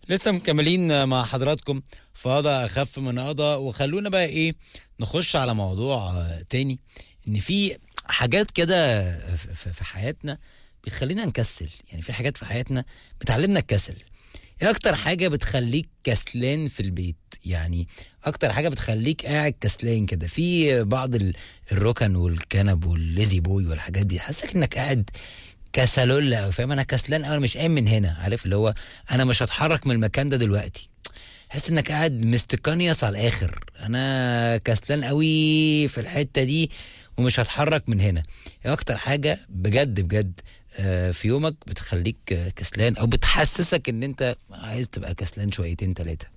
لسه مكملين مع حضراتكم في قضاء اخف من قضاء وخلونا بقى ايه نخش على موضوع آه، تاني ان في حاجات كده في- في في حياتنا بتخلينا نكسل يعني في حاجات في حياتنا بتعلمنا الكسل ايه اكتر حاجه بتخليك كسلان في البيت يعني اكتر حاجه بتخليك قاعد كسلان كده في بعض ال- الركن والكنب والليزي بوي والحاجات دي حاسك انك قاعد كسلولة أوي فاهم انا كسلان أوي، انا مش قايم من هنا عارف اللي هو انا مش هتحرك من المكان ده دلوقتي حس انك قاعد مستقنيص على الاخر انا كسلان قوي في الحته دي ومش هتحرك من هنا ايه اكتر حاجه بجد بجد آه، في يومك بتخليك آه، كسلان او بتحسسك ان انت عايز تبقى كسلان شويتين تلاتة